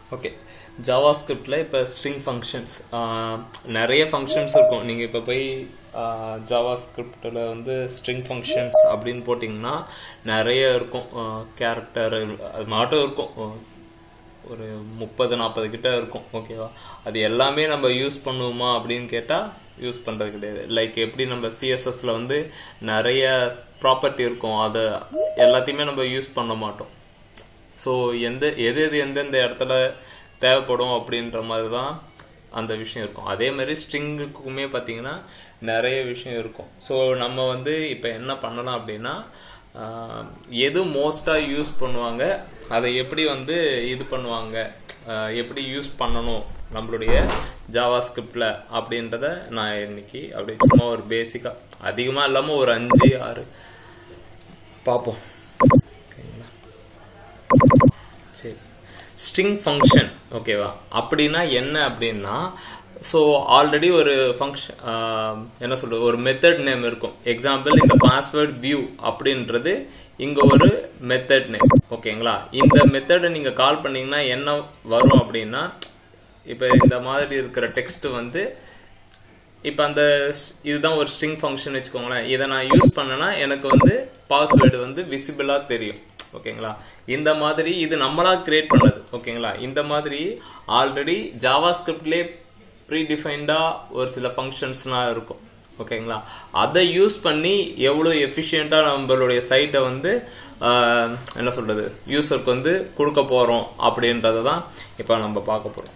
Okay Java ஸ்கிரிப்டில் இப்போ string functions நிறைய functions இருக்கும் நீங்கள் இப்போ போய் ஜாவா ஸ்கிரிப்டில் வந்து ஸ்ட்ரிங் ஃபங்க்ஷன்ஸ் அப்படின்னு போட்டிங்கன்னா நிறைய இருக்கும் கேரக்டர் அது மாட்டும் இருக்கும் ஒரு முப்பது நாற்பது கிட்ட இருக்கும் ஓகேவா அது எல்லாமே நம்ம யூஸ் பண்ணுவோமா அப்படின்னு கேட்டால் யூஸ் பண்ணுறது கிடையாது லைக் எப்படி நம்ம சிஎஸ்எஸ்ல வந்து நிறைய ப்ராப்பர்ட்டி இருக்கும் அதை எல்லாத்தையுமே நம்ம யூஸ் பண்ண மாட்டோம் ஸோ எந்த எது எது எந்தெந்த இடத்துல தேவைப்படும் அப்படின்ற மாதிரி தான் அந்த விஷயம் இருக்கும் அதே மாதிரி ஸ்ட்ரிங்குக்குமே பார்த்தீங்கன்னா நிறைய விஷயம் இருக்கும் ஸோ நம்ம வந்து இப்போ என்ன பண்ணலாம் அப்படின்னா எது மோஸ்டாக யூஸ் பண்ணுவாங்க அதை எப்படி வந்து இது பண்ணுவாங்க எப்படி யூஸ் பண்ணணும் நம்மளுடைய ஜாவா ஸ்கிரிப்டில் அப்படின்றத நான் இன்னைக்கு அப்படி சும்மா ஒரு பேசிக்காக அதிகமாக இல்லாமல் ஒரு அஞ்சு ஆறு பார்ப்போம் ஓகேங்களா சரி ஸ்ட்ரிங் ஃபங்க்ஷன் ஓகேவா அப்படின்னா என்ன அப்படின்னா ஸோ ஆல்ரெடி ஒரு ஃபங்க்ஷன் என்ன சொல்றது ஒரு மெத்தட் நேம் இருக்கும் எக்ஸாம்பிள் இந்த பாஸ்வேர்ட் வியூ அப்படின்றது இங்க ஒரு மெத்தட் நேம் ஓகேங்களா இந்த மெத்தடை நீங்க கால் பண்ணீங்கன்னா என்ன வரும் அப்படின்னா இப்போ இந்த மாதிரி இருக்கிற டெக்ஸ்ட் வந்து இப்போ அந்த இதுதான் ஒரு ஸ்ட்ரிங் ஃபங்க்ஷன் வச்சுக்கோங்களேன் இதை நான் யூஸ் பண்ணேன்னா எனக்கு வந்து பாஸ்வேர்டு வந்து விசிபிளாக தெரியும் ஓகேங்களா இந்த மாதிரி இது நம்மளா கிரியேட் பண்ணது ஓகேங்களா இந்த மாதிரி ஆல்ரெடி ஜாவா ஸ்கிரிப்ட்லேயே ப்ரீ டிஃபைன்டாக ஒரு சில ஃபங்க்ஷன்ஸ்லாம் இருக்கும் ஓகேங்களா அதை யூஸ் பண்ணி எவ்வளோ எஃபிஷியண்ட்டாக நம்மளுடைய சைட்டை வந்து என்ன சொல்றது யூசருக்கு வந்து கொடுக்க போகிறோம் அப்படின்றத தான் இப்போ நம்ம பார்க்க போகிறோம்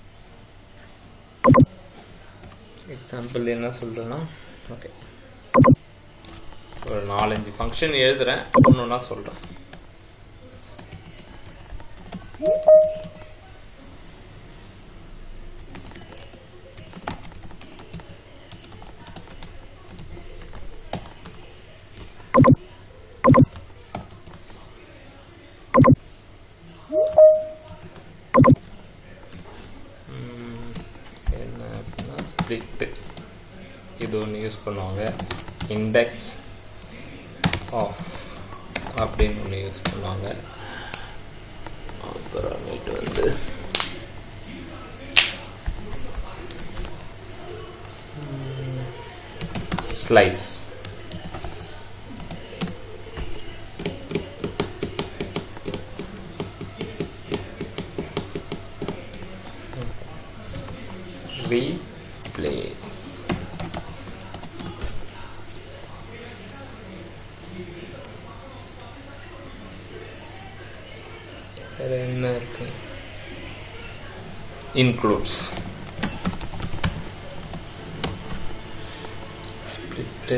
எக்ஸாம்பிள் என்ன சொல்றேன்னா ஓகே ஒரு நாலஞ்சு ஃபங்க்ஷன் எழுதுறேன் ஒன்று ஒன்றா சொல்கிறேன் என்ன அப்படின்னா ஸ்பிளிட் இது ஒன்று யூஸ் பண்ணுவாங்க இண்டெக்ஸ் ஆஃப் அப்படின்னு ஒன்று யூஸ் பண்ணுவாங்க அப்புறமேட்டு வந்து ஸ்லைஸ் replace வேற என்ன இருக்கு இன்க்ளூட்ஸ் ஸ்பிளிட்டு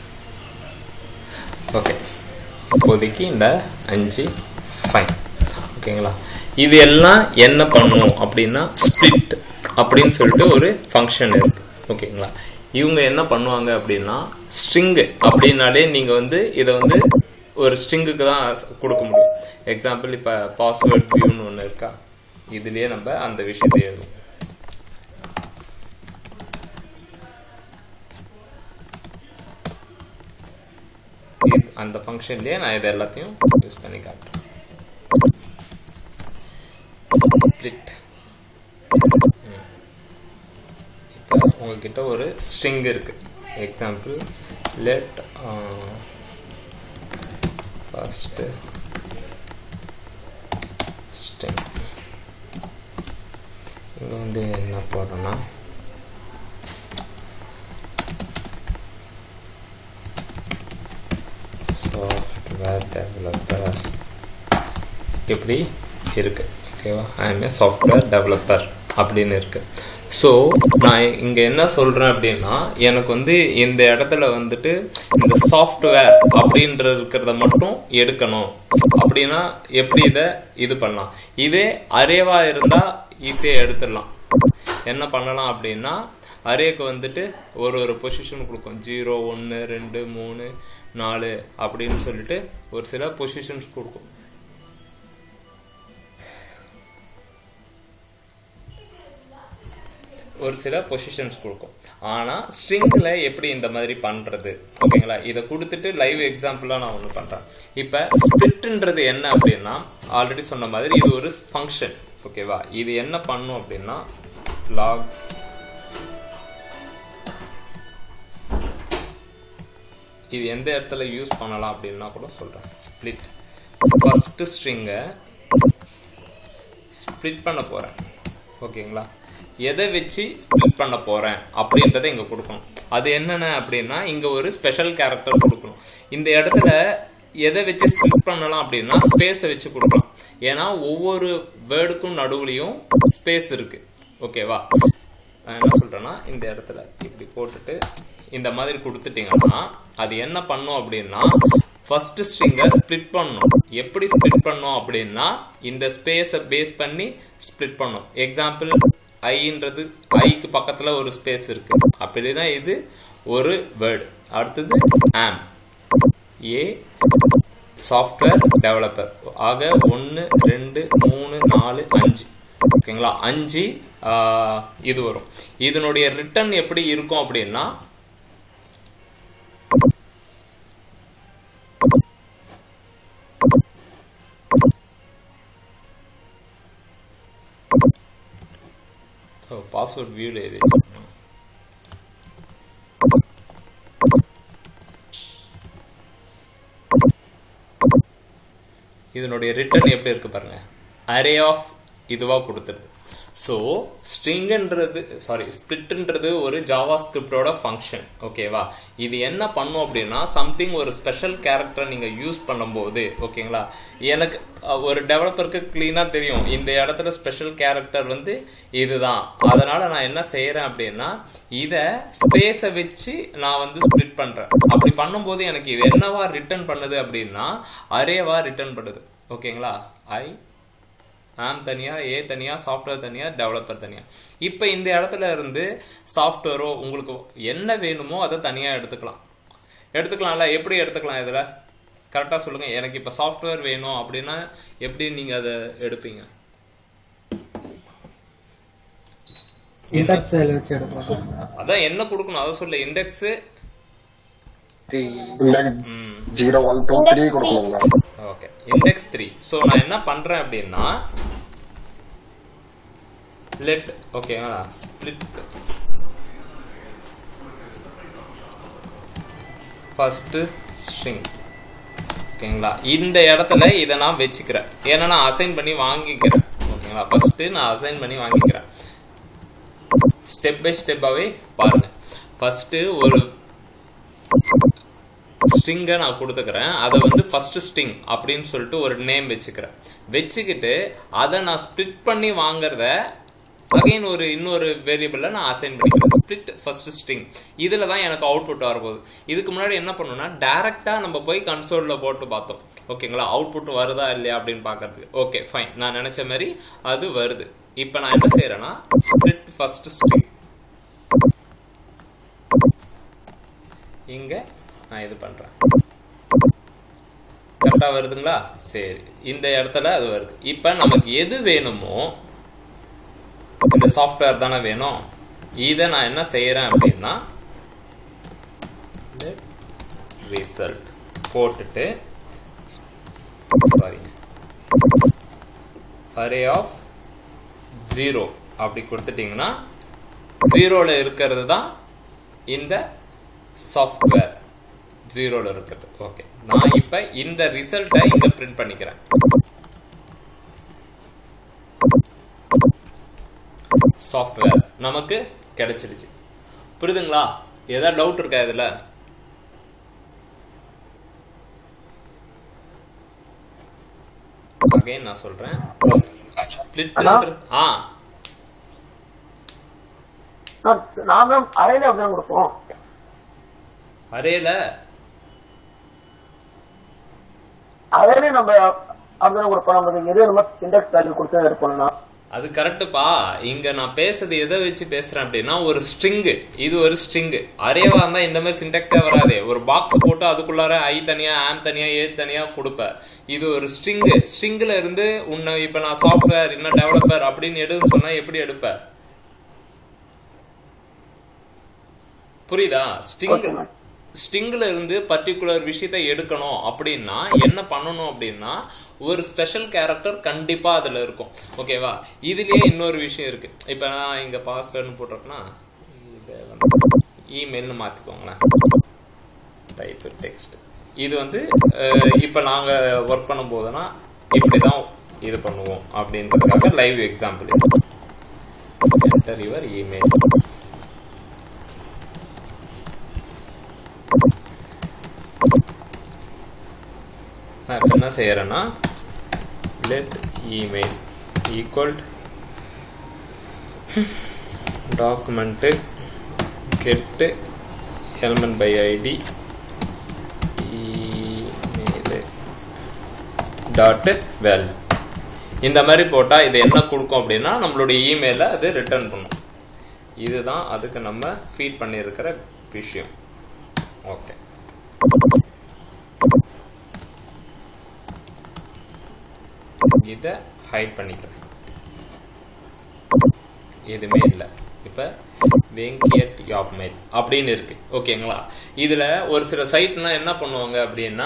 ஓகே இப்போதைக்கு இந்த அஞ்சு ஃபைன் ஓகேங்களா இது எல்லாம் என்ன பண்ணும் அப்படின்னா ஸ்பிளிட் அப்படின்னு சொல்லிட்டு ஒரு ஃபங்க்ஷன் இருக்கு ஓகேங்களா இவங்க என்ன பண்ணுவாங்க அப்படின்னா ஸ்ட்ரிங்கு அப்படின்னாலே நீங்கள் வந்து இதை வந்து ஒரு ஸ்ட்ரிங்குக்கு தான் கொடுக்க முடியும் எக்ஸாம்பிள் இப்போ பாஸ்வேர்ட் வியூன்னு ஒன்று இருக்கா இதுலேயே நம்ம அந்த விஷயத்தை எழுதும் அந்த ஃபங்க்ஷன்லேயே நான் இது எல்லாத்தையும் யூஸ் பண்ணி காட்டுறேன் ஸ்பிளிட் இப்போ உங்ககிட்ட ஒரு ஸ்ட்ரிங் இருக்கு எக்ஸாம்பிள் லெட் ஃபஸ்ட்டு ஸ்ட்ரிங் இங்கே வந்து என்ன போடுறோன்னா சாஃப்ட்வேர் டெவலப்பர் இப்படி இருக்கு ஓகேவா I am a software developer அப்படின்னு இருக்கு ஸோ நான் இங்க என்ன சொல்றேன் அப்படின்னா எனக்கு வந்து இந்த இடத்துல வந்துட்டு இந்த சாஃப்ட்வேர் அப்படின்ற இருக்கிறத மட்டும் எடுக்கணும் அப்படின்னா எப்படி இதை இது பண்ணலாம் இதே அரேவா இருந்தா ஈஸியா எடுத்துடலாம் என்ன பண்ணலாம் அப்படின்னா அரேக்கு வந்துட்டு ஒரு ஒரு பொசிஷன் கொடுக்கும் ஜீரோ ஒன்று ரெண்டு மூணு நாலு அப்படின்னு சொல்லிட்டு ஒரு சில பொசிஷன்ஸ் கொடுக்கும் ஒரு சில பொசிஷன்ஸ் கொடுக்கும் ஆனா ஸ்ட்ரிங்ல எப்படி இந்த மாதிரி பண்றது ஓகேங்களா இதை கொடுத்துட்டு லைவ் எக்ஸாம்பிளா நான் ஒன்று பண்றேன் இப்ப ஸ்பிரிட்ன்றது என்ன அப்படின்னா ஆல்ரெடி சொன்ன மாதிரி இது ஒரு ஃபங்க்ஷன் ஓகேவா இது என்ன பண்ணும் அப்படின்னா லாக் இது எந்த இடத்துல யூஸ் பண்ணலாம் அப்படின்னா கூட சொல்றேன் ஸ்ப்ளிட் ஃபர்ஸ்ட் ஸ்ட்ரிங்கை ஸ்ப்ளிட் பண்ண போறேன் ஓகேங்களா எதை வச்சு ஸ்ப்ளிட் பண்ண போறேன் அப்படின்றத இங்க கொடுக்கணும் அது என்னென்ன அப்படின்னா இங்க ஒரு ஸ்பெஷல் கேரக்டர் கொடுக்கணும் இந்த இடத்துல எதை வச்சு ஸ்ப்ளிட் பண்ணலாம் அப்படின்னா ஸ்பேஸை வச்சு கொடுக்கலாம் ஏன்னா ஒவ்வொரு வேர்டுக்கும் நடுவுலையும் ஸ்பேஸ் இருக்கு ஓகேவா நான் என்ன சொல்றேன்னா இந்த இடத்துல இப்படி போட்டுட்டு இந்த மாதிரி கொடுத்துட்டீங்கன்னா அது என்ன பண்ணும் அப்படின்னா ஃபர்ஸ்ட் ஸ்ட்ரிங்கை ஸ்ப்ளிட் பண்ணும் எப்படி ஸ்ப்ளிட் பண்ணும் அப்படின்னா இந்த ஸ்பேஸை பேஸ் பண்ணி ஸ்ப்ளிட் பண்ணும் எக்ஸாம்பிள் ஐன்றது ஐக்கு பக்கத்துல ஒரு ஸ்பேஸ் இருக்கு அப்படின்னா இது ஒரு வேர்டு அடுத்தது ஆம் ஏ சாஃப்ட்வேர் டெவலப்பர் ஆக ஒன்று ரெண்டு மூணு நாலு அஞ்சு ஓகேங்களா அஞ்சு ஆஹ், இது வரும் இதனுடைய ரிட்டர்ன் எப்படி இருக்கும் அப்படின்னா பாஸ்வேர்ட் வியூல எழுதி வச்சிருக்கணும். இதனுடைய ரிட்டர்ன் எப்படி இருக்கு பாருங்க அரே ஆஃப் இதுவா கொடுத்துருது ஸோ ஸ்ட்ரிங்ன்றது சாரி ஸ்பிளிட்ன்றது ஒரு ஜாவா ஸ்கிரிப்டோட ஃபங்க்ஷன் ஓகேவா இது என்ன பண்ணும் அப்படின்னா சம்திங் ஒரு ஸ்பெஷல் கேரக்டர் நீங்க யூஸ் பண்ணும்போது ஓகேங்களா எனக்கு அஹ், ஒரு டெவலப்பருக்கு கிளீனா தெரியும் இந்த இடத்துல ஸ்பெஷல் கேரக்டர் வந்து இதுதான் அதனால நான் என்ன செய்யறேன் அப்படின்னா இத ஸ்பேஸை வச்சு நான் வந்து ஸ்ப்ளிட் பண்றேன் அப்படி பண்ணும்போது எனக்கு இது என்னவா ரிட்டர்ன் பண்ணுது அப்படின்னா அரேவா ரிட்டர்ன் பண்ணுது ஓகேங்களா ஐ ஆம் தனியா ஏ தனியா சாஃப்ட்வேர் தனியா டெவலப்பர் தனியா இப்போ இந்த இடத்துல இருந்து சாஃப்ட்வேரோ உங்களுக்கு என்ன வேணுமோ அதை தனியா எடுத்துக்கலாம் எடுத்துக்கலாம்ல எப்படி எடுத்துக்கலாம் இதுல கரெக்டா சொல்லுங்க எனக்கு இப்ப சாஃப்ட்வேர் வேணும் அப்படின்னா எப்படி நீங்க அதை எடுப்பீங்க இண்டெக்ஸ் வச்சு எடுக்கலாம் அதான் என்ன கொடுக்கணும் அதை சொல்ல index zero one two three கொடுக்கணுங்களா ஓகே இண்டெக்ஸ் த்ரீ ஸோ நான் என்ன பண்றேன் அப்படின்னா லெட் ஓகேங்களா ஸ்பிளிட் ஃபர்ஸ்ட் ஸ்ட்ரிங் ஓகேங்களா இந்த இடத்துல இதை நான் வச்சுக்கிறேன் ஏன்னா நான் அசைன் பண்ணி வாங்கிக்கிறேன் ஓகேங்களா ஃபர்ஸ்ட் நான் அசைன் பண்ணி வாங்கிக்கிறேன் ஸ்டெப் பை ஸ்டெப்பாவே பாருங்க ஃபர்ஸ்ட் ஒரு ஸ்ட்ரிங்கை நான் கொடுத்துக்கிறேன் அதை வந்து ஃபர்ஸ்ட் ஸ்ட்ரிங் அப்படின்னு சொல்லிட்டு ஒரு நேம் வச்சுக்கிறேன் வச்சுக்கிட்டு அதை நான் ஸ்ப்ளிட் பண்ணி வாங்குறத அகைன் ஒரு இன்னொரு வேரியபிள்ல நான் அசைன் பண்ணிக்கிறேன் ஸ்பிளிட் ஃபர்ஸ்ட் ஸ்ட்ரிங் இதுல தான் எனக்கு அவுட்புட் வரப்போகுது இதுக்கு முன்னாடி என்ன பண்ணணும்னா டைரக்டா நம்ம போய் கன்சோல்ல போட்டு பார்த்தோம் ஓகேங்களா அவுட்புட் வருதா இல்லையா அப்படின்னு பார்க்கறதுக்கு ஓகே ஃபைன் நான் நினைச்ச மாதிரி அது வருது இப்போ நான் என்ன செய்யறேன்னா ஸ்பிளிட் ஃபர்ஸ்ட் ஸ்ட்ரிங் இங்க நான் இது பண்றேன் கரெக்டா வருதுங்களா சரி இந்த இடத்துல அது வருது இப்ப நமக்கு எது வேணுமோ இந்த சாஃப்ட்வேர் தானே வேணும் இதை நான் என்ன செய்யறேன் அப்படின்னா ரிசல்ட் போட்டுட்டு சாரி அரே ஆஃப் ஜீரோ அப்படி கொடுத்துட்டீங்கன்னா ஜீரோல இருக்கிறது தான் இந்த சாஃப்ட்வேர் ஜீரோல இருக்கிறது ஓகே நான் இப்ப இந்த ரிசல்ட்டை இங்க பிரிண்ட் பண்ணிக்கிறேன் சாஃப்ட்வேர் நமக்கு கிடைச்சிடுச்சு புரியுதுங்களா ஏதாவது டவுட் இருக்கா இதுல அகைன் நான் சொல்றேன் ஸ்பிளிட் ஆ நாங்க அறையில அப்படிதான் கொடுப்போம் அரேல அறையில நம்ம அப்படிதான் கொடுப்போம் நம்ம எது நம்ம இண்டெக்ஸ் வேல்யூ கொடுத்து எடுப்போம்னா அது கரெக்டுப்பா இங்க நான் பேசுறது எதை வச்சு பேசுறேன் அப்படின்னா ஒரு ஸ்ட்ரிங் இது ஒரு ஸ்ட்ரிங் அரேவா இருந்தா இந்த மாதிரி சின்டாக்ஸே வராது ஒரு பாக்ஸ் போட்டு அதுக்குள்ளார ஐ தனியா ஆம் தனியா ஏ தனியா கொடுப்ப இது ஒரு ஸ்ட்ரிங் ஸ்ட்ரிங்ல இருந்து உன்னை இப்ப நான் சாஃப்ட்வேர் இன்னும் டெவலப்பர் அப்படின்னு எடுன்னு சொன்னா எப்படி எடுப்ப புரியுதா ஸ்ட்ரிங் Okay, ma'am. ஸ்ட்ரிங்ல இருந்து பர்டிகுலர் விஷயத்தை எடுக்கணும் அப்படின்னா என்ன பண்ணணும் அப்படின்னா ஒரு ஸ்பெஷல் கேரக்டர் கண்டிப்பா அதுல இருக்கும் ஓகேவா இதுலயே இன்னொரு விஷயம் இருக்கு இப்ப நான் இங்க பாஸ்வேர்ட்னு போட்டிருக்கேன்னா இதை வந்து இமெயில்னு மாத்திக்கோங்களேன் டைப் டெக்ஸ்ட் இது வந்து அஹ், இப்ப நாங்க ஒர்க் பண்ணும் போதுனா இப்படிதான் இது பண்ணுவோம் அப்படின்றதுக்காக live example enter your email நான் இப்போ என்ன செய்யறேன்னா let email equal document get element by ID email dot val இந்த மாதிரி போட்டால் இது என்ன கொடுக்கும் அப்படின்னா நம்மளுடைய இமெயிலை அது ரிட்டர்ன் பண்ணும் இதுதான் அதுக்கு நம்ம ஃபீட் பண்ணியிருக்கிற விஷயம் ஓகே இதை ஹைட் பண்ணிக்கிறேன் எதுவுமே இல்லை இப்போ வெங்கியட் யாப் மெயில் அப்படின்னு இருக்கு ஓகேங்களா இதுல ஒரு சில சைட்லாம் என்ன பண்ணுவாங்க அப்படின்னா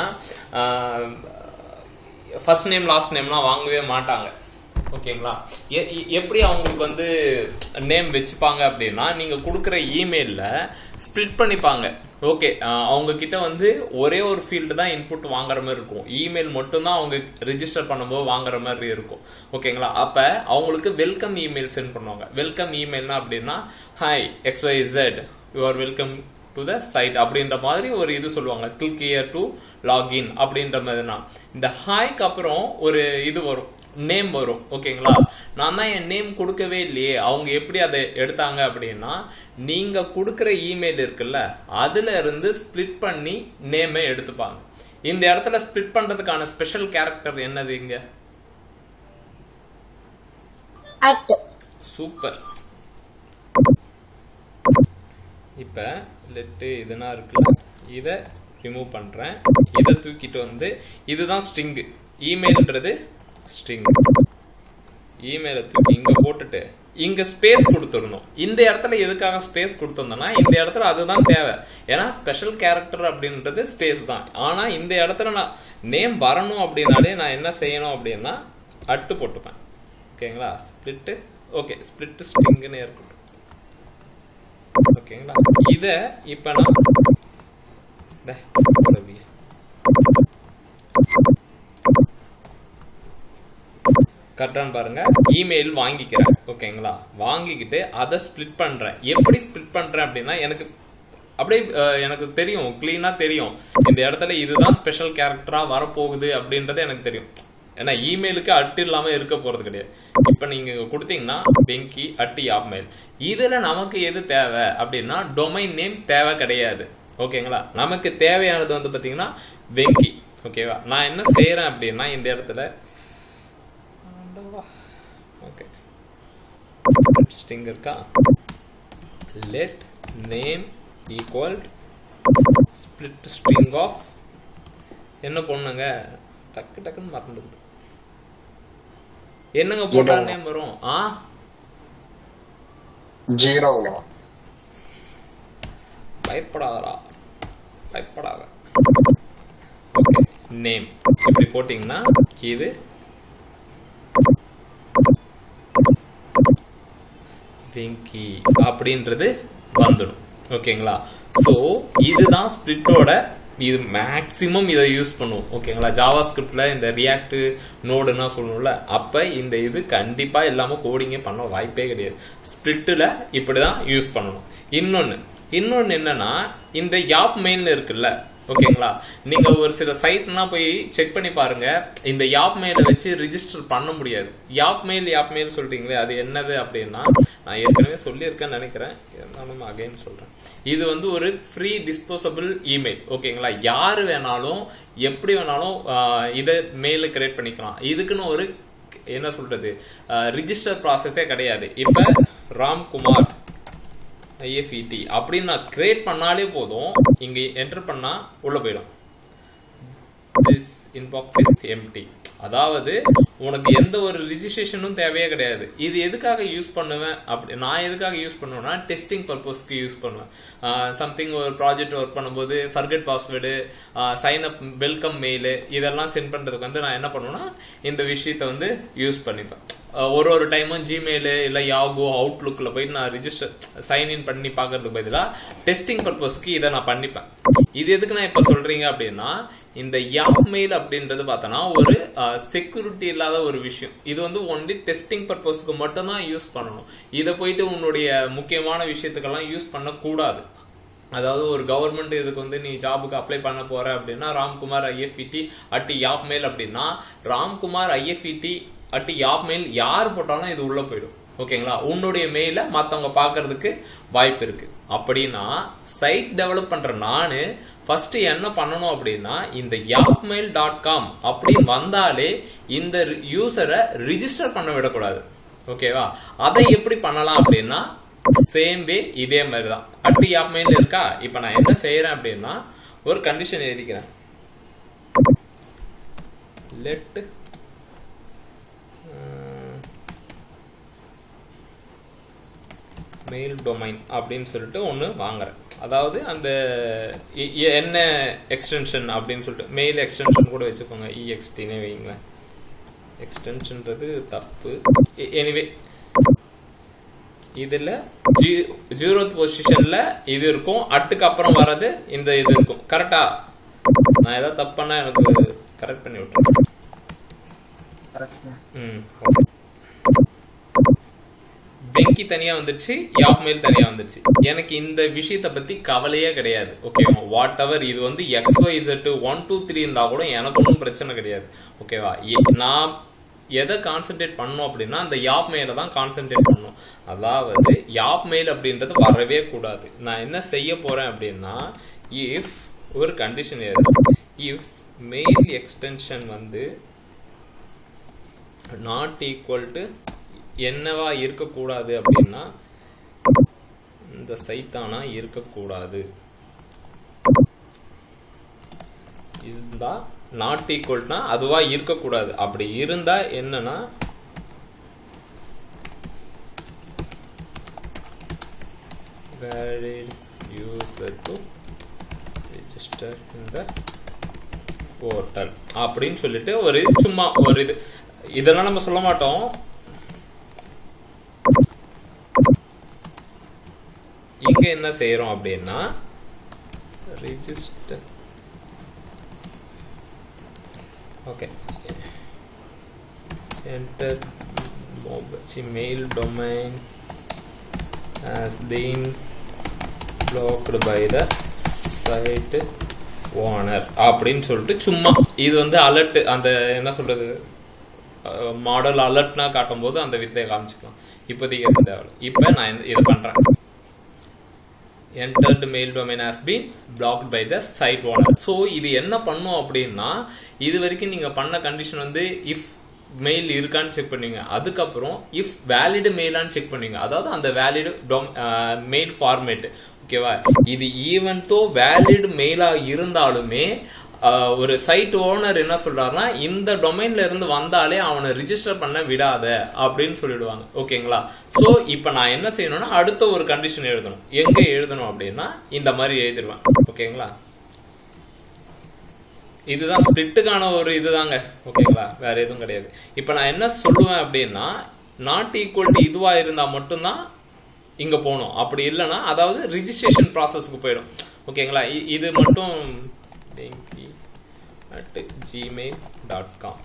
ஃபர்ஸ்ட் நேம் லாஸ்ட் நேம்லாம் வாங்கவே மாட்டாங்க ஓகேங்களா எ- எ- எப்படி அவங்களுக்கு வந்து நேம் வச்சுப்பாங்க அப்படின்னா நீங்க கொடுக்குற இமெயில்ல ஸ்ப்ளிட் பண்ணிப்பாங்க ஓகே அவங்க கிட்ட வந்து ஒரே ஒரு ஃபீல்டு தான் இன்புட் வாங்குற மாதிரி இருக்கும் இமெயில் மட்டும்தான் அவங்க ரிஜிஸ்டர் பண்ணும்போது வாங்குற மாதிரி இருக்கும் ஓகேங்களா அப்ப அவங்களுக்கு வெல்கம் இமெயில் சென்ட் பண்ணுவாங்க வெல்கம் இமெயில்னா அப்படின்னா hi X Y Z you are welcome to the site அப்படின்ற மாதிரி ஒரு இது சொல்லுவாங்க கிளிக் இயர் டு லாகின் அப்படின்ற மாதிரினா இந்த ஹாய்க்கு அப்புறம் ஒரு இது வரும் நேம் வரும் ஓகேங்களா நான் தான் என் நேம் கொடுக்கவே இல்லையே அவங்க எப்படி அதை எடுத்தாங்க அப்படின்னா நீங்க கொடுக்குற இமெயில் இருக்குல்ல அதுல இருந்து ஸ்ப்ளிட் பண்ணி நேமை எடுத்துப்பாங்க இந்த இடத்துல ஸ்ப்ளிட் பண்றதுக்கான ஸ்பெஷல் கேரக்டர் என்னது இங்க அட் சூப்பர் இப்ப லெட்டு இதுனா இருக்குல்ல இதை ரிமூவ் பண்றேன் இதை தூக்கிட்டு வந்து இதுதான் ஸ்ட்ரிங் இமெயில்ன்றது ஸ்ட்ரிங் இமெயிலை தூக்கி இங்க போட்டுட்டு இங்க ஸ்பேஸ் கொடுத்துருந்தோம் இந்த இடத்துல எதுக்காக ஸ்பேஸ் கொடுத்துருந்தோம்னா இந்த இடத்துல அதுதான் தேவை ஏன்னா ஸ்பெஷல் கேரக்டர் அப்படின்றது ஸ்பேஸ் தான் ஆனா இந்த இடத்துல நான் நேம் வரணும் அப்படின்னாலே நான் என்ன செய்யணும் அப்படின்னா அட்டு போட்டுப்பேன் ஓகேங்களா ஸ்பிளிட்டு ஓகே ஸ்பிளிட் ஸ்ட்ரிங்னு இருக்கட்டும் ஓகேங்களா இத இப்ப நான் டே, உதவி. கரெக்டான்னு பாருங்க இமெயில் வாங்கிக்கிறேன் ஓகேங்களா வாங்கிக்கிட்டு அதை ஸ்ப்ளிட் பண்றேன் எப்படி ஸ்ப்ளிட் பண்றேன் அப்படின்னா எனக்கு அப்படியே அஹ், எனக்கு தெரியும் கிளீனா தெரியும் இந்த இடத்துல இதுதான் ஸ்பெஷல் கேரக்டரா வரப்போகுது அப்படின்றது எனக்கு தெரியும் ஏன்னா இமெயிலுக்கு அட்டு இல்லாம இருக்க போறது கிடையாது இப்ப நீங்க கொடுத்தீங்கன்னா பெங்கி அட்டு யாப்மெயில் இதுல நமக்கு எது தேவை அப்படின்னா டொமைன் நேம் தேவை கிடையாது ஓகேங்களா நமக்கு தேவையானது வந்து பாத்தீங்கன்னா வெங்கி ஓகேவா நான் என்ன செய்யறேன் அப்படின்னா இந்த இடத்துல ஓகே ஸ்ட்ரிங் இருக்கா let name equal split string of என்ன பொண்ணுங்க டக்கு டக்குன்னு மறந்துடுது என்னங்க போட்டா Zero. நேம் வரும் ஆ ஜீரோங்க பயப்படாதடா பயப்படாத ஓகே நேம் இப்படி போட்டிங்கன்னா இது வெங்கி அப்படின்றது வந்துடும் ஓகேங்களா ஸோ இதுதான் ஸ்பிளிட்டோட இது மேக்ஸிமம் இதை யூஸ் பண்ணுவோம் ஓகேங்களா ஜாவா ஸ்கிரிப்ட்ல இந்த ரியாக்ட் நோடுன்னா சொல்லணும்ல அப்ப இந்த இது கண்டிப்பா இல்லாம கோடிங்கே பண்ண வாய்ப்பே கிடையாது ஸ்பிளிட்ல இப்படிதான் யூஸ் பண்ணணும் இன்னொன்னு இன்னொன்னு என்னன்னா இந்த யாப் மெயின் இருக்குல்ல ஓகேங்களா நீங்க ஒரு சில சைட்லாம் போய் செக் பண்ணி பாருங்க இந்த யாப் மெயிலை வச்சு ரிஜிஸ்டர் பண்ண முடியாது யாப் மெயில் யாப் மெயில் சொல்றீங்களே அது என்னது அப்படின்னா நான் ஏற்கனவே சொல்லியிருக்கேன்னு நினைக்கிறேன் இருந்தாலும் அகைன் சொல்றேன் இது வந்து ஒரு ஃப்ரீ டிஸ்போசபிள் இமெயில் ஓகேங்களா யாரு வேணாலும் எப்படி வேணாலும் ஆஹ், இதை மெயில கிரியேட் பண்ணிக்கலாம் இதுக்குன்னு ஒரு என்ன சொல்றது ரிஜிஸ்டர் ப்ராசஸே கிடையாது இப்ப ராம்குமார் ஐஎஃப்இடி அப்படின்னு நான் கிரியேட் பண்ணாலே போதும் இங்க என்டர் பண்ணா உள்ள போயிடும் this inbox is empty அதாவது உனக்கு எந்த ஒரு ரிஜிஸ்ட்ரேஷனும் தேவையே கிடையாது இது எதுக்காக யூஸ் பண்ணுவேன் அப்படி நான் எதுக்காக யூஸ் பண்ணுவேன்னா டெஸ்டிங் பர்பஸ்க்கு யூஸ் பண்ணுவேன் சம்திங் ஒரு ப்ராஜெக்ட் ஒர்க் பண்ணும்போது forget password sign up welcome mail இதெல்லாம் சென்ட் பண்றதுக்கு வந்து நான் என்ன பண்ணுவேன்னா இந்த விஷயத்த வந்து யூஸ் பண்ணிப்பேன் அஹ் ஒரு ஒரு டைமும் ஜிமெயிலு இல்லை யாகோ அவுட்லுக்கில் போயிட்டு நான் ரிஜிஸ்டர் சைன் இன் பண்ணி பார்க்கறதுக்கு பதிலாக டெஸ்டிங் பர்பஸ்க்கு இதை நான் பண்ணிப்பேன் இது எதுக்கு நான் இப்போ சொல்றீங்க அப்படின்னா இந்த யாப் மெயில் அப்படின்றது பார்த்தோன்னா ஒரு செக்யூரிட்டி இல்லாத ஒரு விஷயம் இது வந்து ஒன்லி டெஸ்டிங் பர்பஸ்க்கு மட்டும்தான் யூஸ் பண்ணணும் இதை போயிட்டு உன்னுடைய முக்கியமான விஷயத்துக்கெல்லாம் யூஸ் பண்ணக்கூடாது அதாவது ஒரு கவர்மெண்ட் இதுக்கு வந்து நீ ஜாபுக்கு அப்ளை பண்ண போற அப்படின்னா Ramkumar IFET at yap mail அப்படின்னா Ramkumar IFET at yap mail யார் போட்டாலும் இது உள்ள போயிடும் ஓகேங்களா உன்னுடைய மெயில மத்தவங்க பார்க்கிறதுக்கு வாய்ப்பு இருக்கு அப்படின்னா சைட் டெவலப் பண்ற நானு ஃபர்ஸ்ட் என்ன பண்ணணும் அப்படின்னா இந்த யாப்மெயில் டாட் காம் அப்படின்னு வந்தாலே இந்த யூசரை ரிஜிஸ்டர் பண்ண விடக்கூடாது ஓகேவா அதை எப்படி பண்ணலாம் அப்படின்னா சேம் வே இதே மாதிரி தான் அட்டு யாப்மெயில் இருக்கா இப்போ நான் என்ன செய்யறேன் அப்படின்னா ஒரு கண்டிஷன் எழுதிக்கிறேன் லெட் மெயில் டொமைன் அப்படின்னு சொல்லிட்டு ஒன்று வாங்குறேன் அதாவது அந்த இ- இ- என்ன எக்ஸ்டென்ஷன் அப்படின்னு சொல்லிட்டு மெயில் எக்ஸ்டென்ஷன் கூட வச்சுக்கோங்க இஎக்ஸ்டினே வைங்களேன் எக்ஸ்டென்ஷன்றது தப்பு எனிவே இதுல ஜீரோத் பொசிஷன்ல இது இருக்கும் அட்டுக்கு அப்புறம் வர்றது இந்த இது இருக்கும் கரெக்டா நான் ஏதாவது தப்பு பண்ணா எனக்கு கரெக்ட் பண்ணி விட்டுருங்க ம் okay. பெங்கி தனியா வந்துச்சு யாப் மெயில் தனியா வந்துச்சு எனக்கு இந்த விஷயத்த பத்தி கவலையே கிடையாது ஓகேவா வாட் எவர் இது வந்து X Y Z one two three இருந்தா கூட எனக்கு ஒன்றும் பிரச்சனை கிடையாது ஓகேவா எ- நான் எதை கான்சென்ட்ரேட் பண்ணோம் அப்படின்னா அந்த யாப் மெயில தான் கான்சென்ட்ரேட் பண்ணணும் அதாவது யாப் மெயில் அப்படின்றது வரவே கூடாது நான் என்ன செய்ய போறேன் அப்படின்னா இஃப் ஒரு கண்டிஷன் எழுது இஃப் மெயில் எக்ஸ்டென்ஷன் வந்து நாட் ஈக்குவல் டு என்னவா இருக்கக்கூடாது அப்படின்னா இந்த சைத்தானா இருக்கக்கூடாது இருந்தா நாட் ஈக்குவல்னா அதுவா இருக்கக்கூடாது அப்படி இருந்தா என்னன்னா valid user to register in the portal அப்படின்னு சொல்லிட்டு ஒரு சும்மா ஒரு இது இதெல்லாம் நம்ம சொல்ல மாட்டோம் இங்க என்ன செய்யறோம் அப்படின்னா register okay enter mail domain has been blocked by the site owner அப்படின்னு சொல்லிட்டு சும்மா இது வந்து அலர்ட் அந்த என்ன சொல்றது மாடல் அலர்ட்னா காட்டும் போது அந்த வித்தையை காமிச்சுக்கலாம் இப்போதைக்கு எதுவும் தேவை இப்போ நான் இந்த- இதை பண்றேன் entered mail domain has been blocked by the site owner so இது என்ன பண்ணும் அப்படின்னா இது வரைக்கும் நீங்க பண்ண கண்டிஷன் வந்து இஃப் மெயில் இருக்கான்னு செக் பண்ணுவீங்க அதுக்கப்புறம் இஃப் வேலிடு மெயிலான்னு செக் பண்ணுவீங்க அதாவது அந்த வேலிடு மெயில் ஃபார்மேட் ஓகேவா இது ஈவன் தோ வேலிட் மெயிலா இருந்தாலுமே ஆஹ், ஒரு சைட் ஓனர் என்ன சொல்றாருன்னா இந்த டொமைன்ல இருந்து வந்தாலே அவனை ரிஜிஸ்டர் பண்ண விடாத அப்படின்னு சொல்லிடுவாங்க ஓகேங்களா சோ இப்போ நான் என்ன செய்யணும்னா அடுத்த ஒரு கண்டிஷன் எழுதணும் எங்க எழுதணும் அப்படின்னா இந்த மாதிரி எழுதிடுவேன் ஓகேங்களா இதுதான் ஸ்பிளிட்டுக்கான ஒரு இதுதாங்க ஓகேங்களா வேற எதுவும் கிடையாது இப்போ நான் என்ன சொல்லுவேன் அப்படின்னா நாட் ஈக்குவல் டு இதுவா இருந்தா மட்டும்தான் இங்க போகணும் அப்படி இல்லைன்னா அதாவது ரிஜிஸ்ட்ரேஷன் ப்ராசஸ்க்கு போயிடும் ஓகேங்களா இ- இது மட்டும் அட் ஜிமெயில் டாட் காம்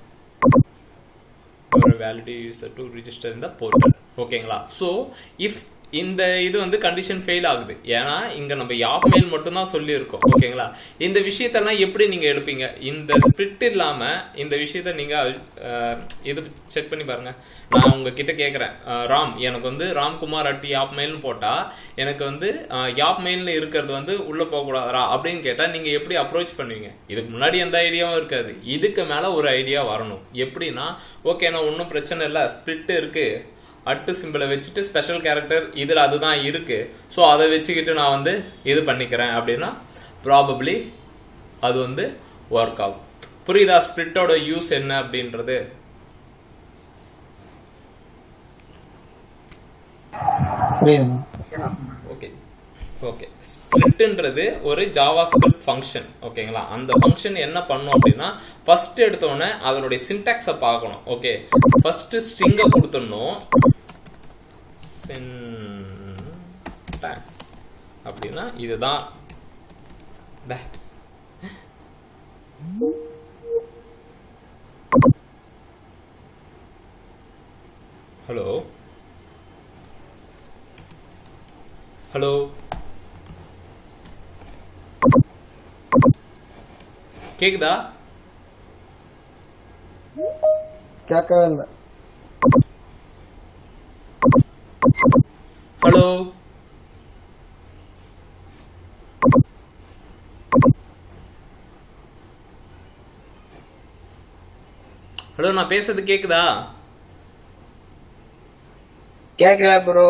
ஒரு வேலிடி யூசர் டு ரிஜிஸ்டர் இந்த போர்ட்டல் ஓகேங்களா ஸோ இஃப் இந்த இது வந்து கண்டிஷன் ஃபெயில் ஆகுது ஏன்னா இங்க நம்ம யாப் மெயில் மட்டும் தான் சொல்லி இருக்கோம் ஓகேங்களா இந்த விஷயத்தெல்லாம் எப்படி நீங்க எடுப்பீங்க இந்த ஸ்பிரிட் இல்லாம இந்த விஷயத்த நீங்க அஹ், இது செக் பண்ணி பாருங்க நான் உங்ககிட்ட கேக்குறேன் அஹ், ராம் எனக்கு வந்து ராம்குமார் அட் யாப் மெயில்னு போட்டா எனக்கு வந்து அஹ், யாப் மெயில்னு இருக்கிறது வந்து உள்ள போக கூடாதா அப்படின்னு கேட்டா நீங்க எப்படி அப்ரோச் பண்ணுவீங்க இதுக்கு முன்னாடி எந்த ஐடியாவும் இருக்காது இதுக்கு மேல ஒரு ஐடியா வரணும் எப்படின்னா ஓகே நான் ஒன்றும் பிரச்சனை இல்லை ஸ்பிளிட் இருக்கு அட்டு சிம்பிளை வச்சுட்டு ஸ்பெஷல் கேரக்டர் இதில் அதுதான் இருக்கு ஸோ அதை வச்சுக்கிட்டு நான் வந்து இது பண்ணிக்கிறேன் அப்படின்னா ப்ராபப்ளி அது வந்து ஒர்க் ஆகும் புரியுதா ஸ்பிளிட்டோட யூஸ் என்ன அப்படின்றது புரியுதுங்க ஓகே ஓகே ஸ்பிளிட்ன்றது ஒரு ஜாவாஸ்கிரிப்ட் ஃபங்க்ஷன் ஓகேங்களா அந்த ஃபங்க்ஷன் என்ன பண்ணும் அப்படின்னா ஃபர்ஸ்ட் எடுத்தோடனே அதனுடைய சின்டாக்ஸை பார்க்கணும் ஓகே ஃபர்ஸ்ட் ஸ்ட்ரிங்கை கொடுத்துடணும் சின்டாக்ஸ் அப்படின்னா இதுதான் டே. ஹலோ ஹலோ கேக்குதா கேட்கவே இல்லை ஹலோ ஹலோ நான் பேசுறது கேக்குதா கேட்கல ப்ரோ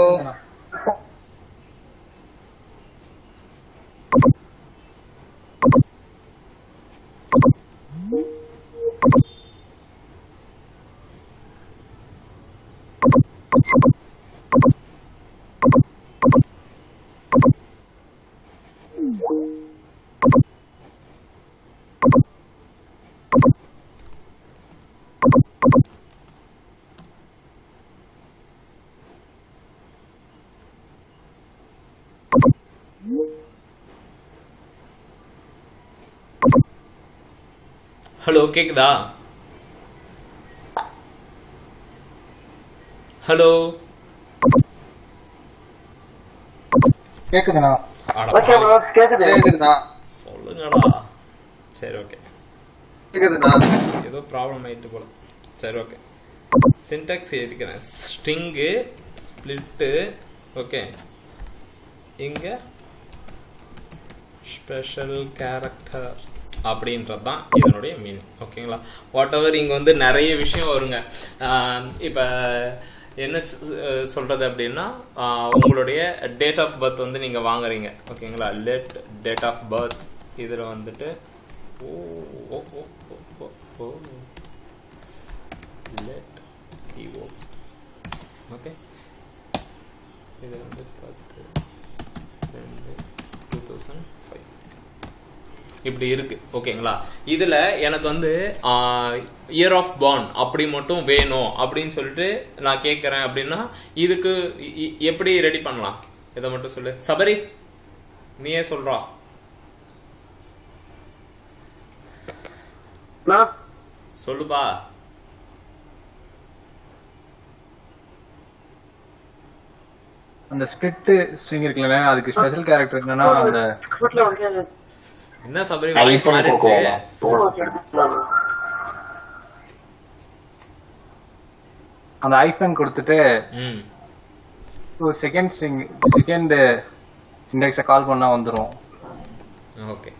ஹலோ கேக்குதா ஹலோ கேக்குதுண்ணா அட ஓகே ப்ரோ கேக்குது கேக்குதுண்ணா சொல்லுங்கடா சரி ஓகே கேக்குதுண்ணா ஏதோ ப்ராப்ளம் ஆயிட்டு போல சரி ஓகே சின்டாக்ஸ் எழுதிக்கிறேன் ஸ்ட்ரிங்கு ஸ்பிளிட்டு ஓகே இங்க ஸ்பெஷல் கேரக்டர் அப்படின்றது தான் இதனுடைய மீனிங் ஓகேங்களா வாட் எவர் இங்கே வந்து நிறைய விஷயம் வருங்க ஆஹ் இப்ப என்ன சொ- சொல்றது அப்படின்னா ஆஹ் உங்களுடைய டேட் ஆஃப் பர்த் வந்து நீங்க வாங்குறீங்க ஓகேங்களா லெட் டேட் ஆஃப் பர்த் இதுல வந்துட்டு ஓ ஓ ஓ ஓ, ஓ ஓ லெட் டிஓ ஓகே இது வந்து பத்து ரெண்டு டூ தௌசண்ட் ஃபைவ் இப்படி இருக்கு ஓகேங்களா இதுல எனக்கு வந்து இயர் ஆஃப் பார்ன் அப்படி மட்டும் வேணும் அப்படின்னு சொல்லிட்டு நான் கேட்கறேன் அப்படின்னா இதுக்கு இ- இ- எப்படி ரெடி பண்ணலாம் இதை மட்டும் சொல்லு சபரி நீயே சொல்றா நான் சொல்லுப்பா அந்த ஸ்பிளிட் ஸ்ட்ரிங் இருக்குல்ல அதுக்கு ஸ்பெஷல் கேரக்டர் என்னன்னா அந்த வீட்டுல வந்து என்ன சபரி வாய்ஸ் ஐஃபோன் மாறிடுச்சு கொடுக்கலாம் அந்த ஐஃபோன் கொடுத்துட்டு ம் செகண்ட் ஸ்ட்ரிங் செகண்ட் இண்டெக்ஸை கால் பண்ணா வந்துரும் ஓகே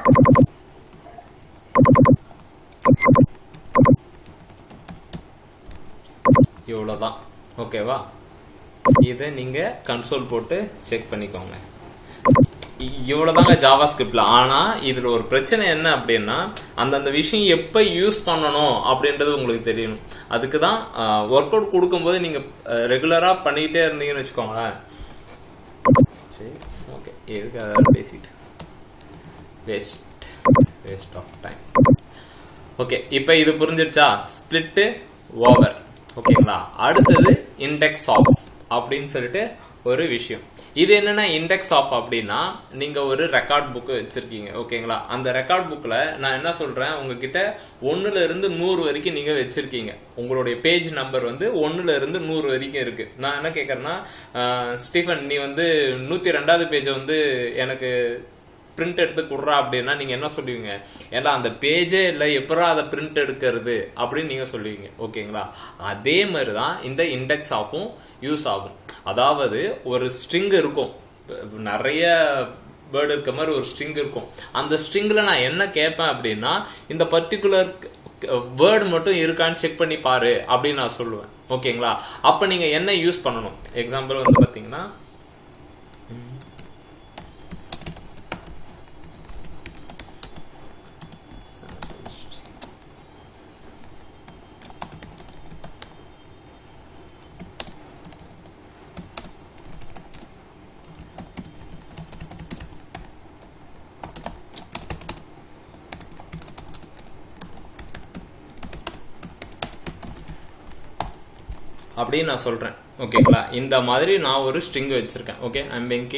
இவ்வளோதான் ஓகேவா இதை நீங்க கன்சோல் போட்டு செக் பண்ணிக்கோங்க இ- இவ்வளவுதாங்க ஜாவா ஸ்கிரிப்ட்ல ஆனா இதுல ஒரு பிரச்சனை என்ன அப்படின்னா அந்தந்த விஷயம் எப்ப யூஸ் பண்ணணும் அப்படின்றது உங்களுக்கு தெரியணும் அதுக்கு தான் ஒர்க் அவுட் கொடுக்கும்போது நீங்க ரெகுலரா பண்ணிக்கிட்டே இருந்தீங்கன்னு வச்சுக்கோங்களேன் சரி ஓகே எதுக்கு அதை பேசிட்டு waste waste of time okay இப்போ இது புரிஞ்சிருச்சா ஸ்பிளிட்டு ஓவர் ஓகேங்களா அடுத்தது இண்டெக்ஸ் ஆஃப் அப்படின்னு சொல்லிட்டு ஒரு விஷயம் இது என்னன்னா இண்டெக்ஸ் ஆஃப் அப்படின்னா நீங்க ஒரு ரெக்கார்ட் புக் வச்சிருக்கீங்க ஓகேங்களா அந்த ரெக்கார்ட் புக்ல நான் என்ன சொல்றேன் உங்ககிட்ட ஒண்ணுல இருந்து நூறு வரைக்கும் நீங்க வச்சிருக்கீங்க உங்களுடைய பேஜ் நம்பர் வந்து ஒண்ணுல இருந்து நூறு வரைக்கும் இருக்கு நான் என்ன கேட்கறேன்னா அஹ், ஸ்டீஃபன் நீ வந்து நூத்தி ரெண்டாவது பேஜை வந்து எனக்கு பிரிண்ட் எடுத்து கொடுறா அப்படின்னா நீங்க என்ன சொல்லுவீங்க ஏன்னா அந்த பேஜே இல்லை எப்பரா அதை பிரிண்ட் எடுக்கிறது அப்படின்னு நீங்க சொல்லுவீங்க ஓகேங்களா அதே மாதிரி தான் இந்த இண்டெக்ஸ் ஆஃபும் யூஸ் ஆகும் அதாவது ஒரு ஸ்ட்ரிங் இருக்கும் இப்ப நிறைய வேர்டு இருக்க மாதிரி ஒரு ஸ்ட்ரிங் இருக்கும் அந்த ஸ்ட்ரிங்ல நான் என்ன கேட்பேன் அப்படின்னா இந்த பர்டிகுலர் வேர்டு மட்டும் இருக்கான்னு செக் பண்ணி பாரு அப்படின்னு நான் சொல்லுவேன் ஓகேங்களா அப்ப நீங்க என்ன யூஸ் பண்ணணும் எக்ஸாம்பிள் வந்து பாத்தீங்கன்னா அப்படின்னு நான் சொல்றேன் ஓகேங்களா இந்த மாதிரி நான் ஒரு ஸ்ட்ரிங் வச்சிருக்கேன் okay I'm Venky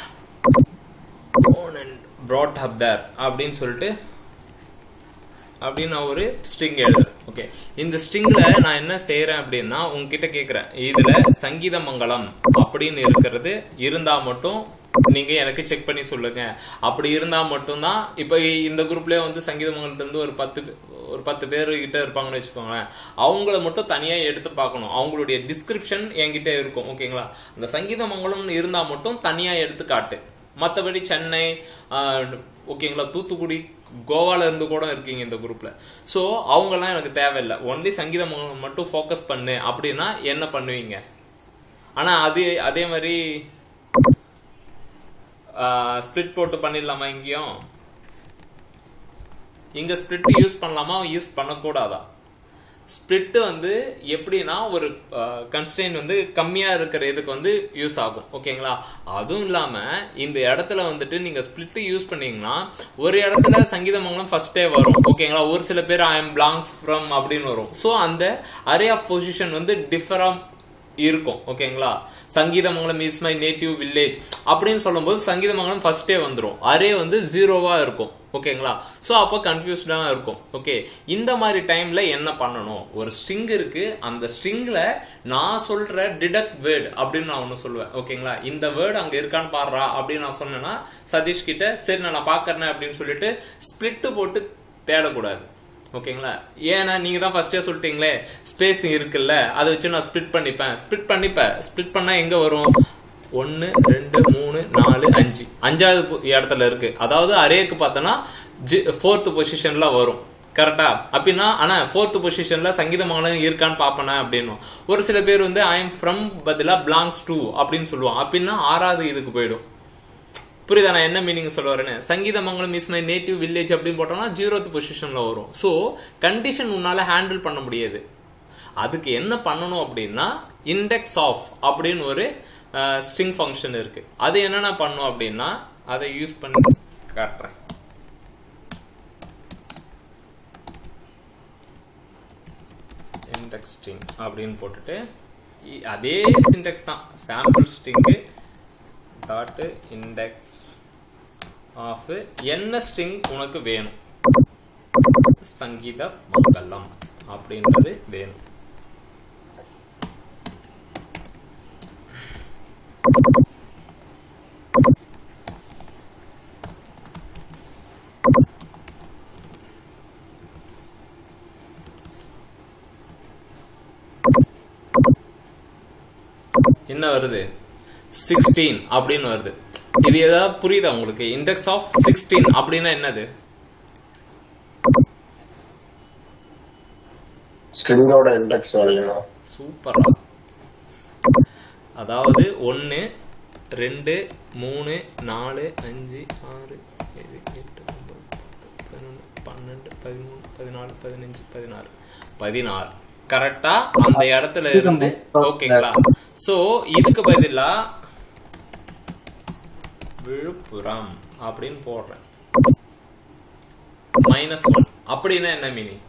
and brought up there அப்படின்னு சொல்லிட்டு அப்படின்னு நான் ஒரு ஸ்ட்ரிங் எழுதுறேன் ஓகே இந்த ஸ்ட்ரிங்ல நான் என்ன செய்யறேன் அப்படின்னா உங்ககிட்ட கேக்குறேன் இதுல சங்கீத மங்கலம் அப்படின்னு இருக்கிறது இருந்தா மட்டும் நீங்க எனக்கு செக் பண்ணி சொல்லுங்க அப்படி இருந்தா மட்டும்தான் இப்ப இந்த குரூப்லயே வந்து சங்கீத மங்கலத்துல இருந்து ஒரு பத்து பே- ஒரு பத்து பேர் கிட்ட இருப்பாங்கன்னு வச்சுக்கோங்களேன் அவங்கள மட்டும் தனியா எடுத்து பார்க்கணும் அவங்களுடைய டிஸ்கிரிப்ஷன் என்கிட்ட இருக்கும் ஓகேங்களா அந்த சங்கீத மங்கலம்னு இருந்தா மட்டும் தனியா எடுத்து காட்டு மற்றபடி சென்னை ஆஹ், ஓகேங்களா தூத்துக்குடி கோவால இருந்து கூட இருக்கீங்க இந்த குரூப்ல ஸோ அவங்கெல்லாம் எனக்கு தேவையில்லை ஒன்லி சங்கீதம் மட்டும் ஃபோக்கஸ் பண்ணு அப்படின்னா என்ன பண்ணுவீங்க ஆனா அது அதே மாதிரி ஸ்பிளிட் போட்டு பண்ணிடலாமா இங்கேயும் இங்க ஸ்பிளிட் யூஸ் பண்ணலாமா யூஸ் பண்ணக்கூடாதா ஸ்பிளிட் வந்து எப்படின்னா ஒரு கன்ஸ்டன்ட் வந்து கம்மியா இருக்கிற இதுக்கு வந்து யூஸ் ஆகும் ஓகேங்களா அதுவும் இல்லாம இந்த இடத்துல வந்துட்டு நீங்க ஸ்பிளிட் யூஸ் பண்ணீங்கன்னா ஒரு இடத்துல சங்கீதமங்கலம் ஃபர்ஸ்டே வரும் ஓகேங்களா ஒரு சில பேர் ஐ எம் பிலாங்ஸ் ஃப்ரம் அப்படின்னு வரும் ஸோ அந்த அரே ஆஃப் பொசிஷன் வந்து டிஃபரம் இருக்கும் ஓகேங்களா Sangeethamangalam is my native village அப்படின்னு சொல்லும்போது சங்கீதமங்கலம் ஃபர்ஸ்டே வந்துரும் அரே வந்து ஜீரோவா இருக்கும் ஓகேங்களா ஸோ அப்போ கன்ஃபியூஸ்டா இருக்கும் ஓகே இந்த மாதிரி டைம்ல என்ன பண்ணணும் ஒரு ஸ்ட்ரிங் இருக்கு அந்த ஸ்ட்ரிங்ல நான் சொல்ற டிடக்ட் வேர்ட் அப்படின்னு நான் ஒன்று சொல்லுவேன் ஓகேங்களா இந்த வேர்டு அங்க இருக்கான்னு பாடுறா அப்படின்னு நான் சொன்னேன்னா சதீஷ் கிட்ட சரி நான் பாக்குறேன் அப்படின்னு சொல்லிட்டு ஸ்பிளிட் போட்டு தேடக்கூடாது ஓகேங்களா ஏன்னா நீங்க தான் ஃபர்ஸ்டே சொல்லிட்டீங்களே ஸ்பேஸ் இருக்குல்ல அதை வச்சு நான் ஸ்ப்ளிட் பண்ணிப்பேன் ஸ்ப்ளிட் பண்ணிப்பேன் ஸ்ப்ளிட் பண்ணா எங்க வரும் ஒன்னு ரெண்டு மூணு நாலு அஞ்சு அஞ்சாவது பொ- இடத்துல இருக்கு அதாவது அரேக்கு பார்த்தோன்னா ஃபோர்த் பொசிஷன்ல வரும் கரெக்டா அப்படின்னா ஆனா ஃபோர்த் பொசிஷன்ல சங்கீத மங்கலம் இருக்கான்னு பாப்பேனா அப்படின்னு ஒரு சில பேர் வந்து ஐ எம் ஃப்ரம் பதிலா பிலாங்ஸ் டு அப்படின்னு சொல்லுவான் அப்படின்னா ஆறாவது இதுக்கு போயிடும் புரியுதா நான் என்ன மீனிங் சொல்ல வரேன்னு Sangeethamangalam is my native village அப்படின்னு போட்டோம்னா ஜீரோத் பொசிஷன்ல வரும் ஸோ கண்டிஷன் உன்னால ஹேண்டில் பண்ண முடியாது அதுக்கு என்ன பண்ணணும் அப்படின்னா இண்டெக்ஸ் ஆஃப் அப்படின்னு ஒரு ஸ்ட்ரிங் ஃபங்க்ஷன் இருக்கு அது என்னென்ன பண்ணும் அப்படின்னா அதை யூஸ் பண்ணி காட்டுறேன் இண்டெக்ஸ் ஸ்ட்ரிங் அப்படின்னு போட்டுட்டு இ- அதே சிண்டெக்ஸ் தான் sample string dot index of என்ன ஸ்ட்ரிங் உனக்கு வேணும் சங்கீத மங்கலம் அப்படின்றது வேணும் என்ன வருது சிக்ஸ்டீன் அப்படின்னு வருது இது ஏதாவது புரியுதா உங்களுக்கு இண்டெக்ஸ் ஆஃப் சிக்ஸ்டீன் அப்படின்னா என்னது ஸ்ட்ரிங்கோட இண்டெக்ஸ் வேலையும் சூப்பரா அதாவது ஒன்று ரெண்டு மூணு நாலு அஞ்சு ஆறு ஏழு எட்டு ஒன்பது பத்து பதினொன்று பன்னெண்டு பதிமூணு பதினாலு பதினஞ்சு பதினாறு பதினாறு கரெக்டா அந்த இடத்துல இருந்து ஓகேங்களா சோ இதுக்கு பதிலா விழுப்புரம் அப்படின்னு போடுறேன் மைனஸ் ஒன் அப்படின்னா என்ன மீனிங்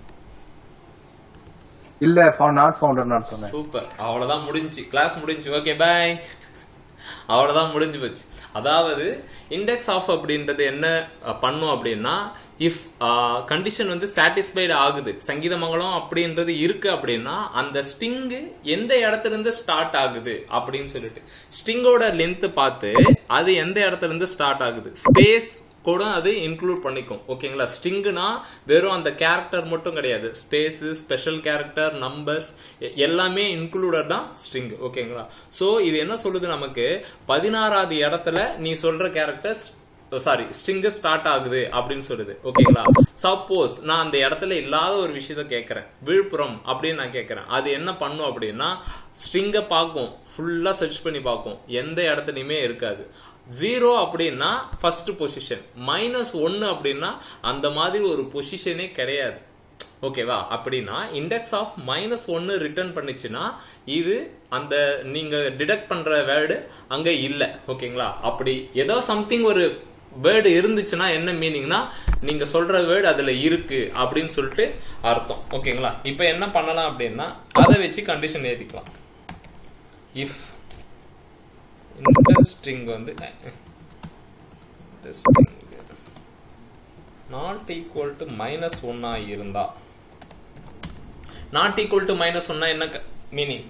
இல்ல நாட் ஃபவுண்டர் நான் சொன்னேன் சூப்பர் அவ்வளவுதான் முடிஞ்சு கிளாஸ் முடிஞ்சு ஓகே பை அவ்வளவுதான் முடிஞ்சு போச்சு அதாவது இண்டெக்ஸ் ஆஃப் அப்படின்றது என்ன அஹ், பண்ணும் அப்படின்னா இஃப் கண்டிஷன் வந்து சாட்டிஸ்ஃபைடு ஆகுது சங்கீதமங்கலம் அப்படின்றது இருக்கு அப்படின்னா அந்த ஸ்டிங்கு எந்த இடத்துல இருந்து ஸ்டார்ட் ஆகுது அப்படின்னு சொல்லிட்டு ஸ்டிங்கோட லென்த் பார்த்து அது எந்த இடத்துல இருந்து ஸ்டார்ட் ஆகுது ஸ்பேஸ் கூட அது இன்க்ளூட் பண்ணிக்கும் ஓகேங்களா ஸ்ட்ரிங்குனா வெறும் அந்த கேரக்டர் மட்டும் கிடையாது ஸ்பேஸ் ஸ்பெஷல் கேரக்டர் நம்பர்ஸ் எல்லாமே இன்க்ளூடட் தான் ஸ்ட்ரிங் ஓகேங்களா சோ இது என்ன சொல்லுது நமக்கு பதினாறாவது இடத்துல நீ சொல்ற கேரக்டர் சாரி ஸ்ட்ரிங் ஸ்டார்ட் ஆகுது அப்படின்னு சொல்லுது ஓகேங்களா சப்போஸ் நான் அந்த இடத்துல இல்லாத ஒரு விஷயத்த கேட்கறேன் விழுப்புரம் அப்படின்னு நான் கேட்கறேன் அது என்ன பண்ணும் அப்படின்னா ஸ்ட்ரிங்கை பார்க்கும் ஃபுல்லா சர்ச் பண்ணி பார்க்கும் எந்த இடத்துலயுமே இருக்காது ஜீரோ அப்படின்னா ஃபர்ஸ்ட் பொசிஷன் மைனஸ் ஒன்னு அப்படின்னா அந்த மாதிரி ஒரு பொசிஷனே கிடையாது ஓகேவா அப்படின்னா இண்டெக்ஸ் ஆஃப் மைனஸ் ஒன்னு ரிட்டர்ன் பண்ணுச்சுன்னா இது அந்த நீங்க டிடெக்ட் பண்ற வேர்டு அங்க இல்ல ஓகேங்களா அப்படி ஏதோ சம்திங் ஒரு வேர்டு இருந்துச்சுன்னா என்ன மீனிங்னா நீங்க சொல்ற வேர்டு அதுல இருக்கு அப்படின்னு சொல்லிட்டு அர்த்தம் ஓகேங்களா இப்போ என்ன பண்ணலாம் அப்படின்னா அதை வச்சு கண்டிஷன் ஏத்திக்கலாம் இஃப் இந்த ஸ்ட்ரிங் வந்து இந்த string not equal to minus ஒன்னா இருந்தா நாட் ஈக்குவல் டு மைனஸ் ஒன்னா என்ன மீனிங்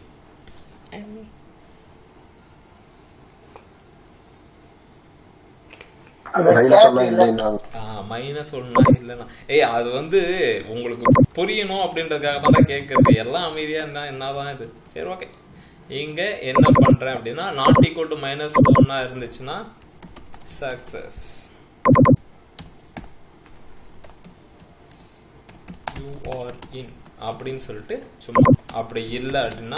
அந்த மைனஸ் catch ஒன்னா இல்ல. இல்லைன்னா மைனஸ் ஒன்னா இல்லைன்னா ஏய் அது வந்து உங்களுக்கு புரியணும் அப்படின்றதுக்காக தான் கேட்கறது எல்லாம் அமைதியா இருந்தா என்னதான் இது சரி ஓகே இங்க என்ன பண்றேன் அப்படின்னா நாட் ஈக்குவல் டு மைனஸ் ஒன்னா இருந்துச்சுன்னா சக்சஸ் யூ ஆர் இன் அப்படின்னு சொல்லிட்டு சும்மா அப்படி இல்லை அப்படின்னா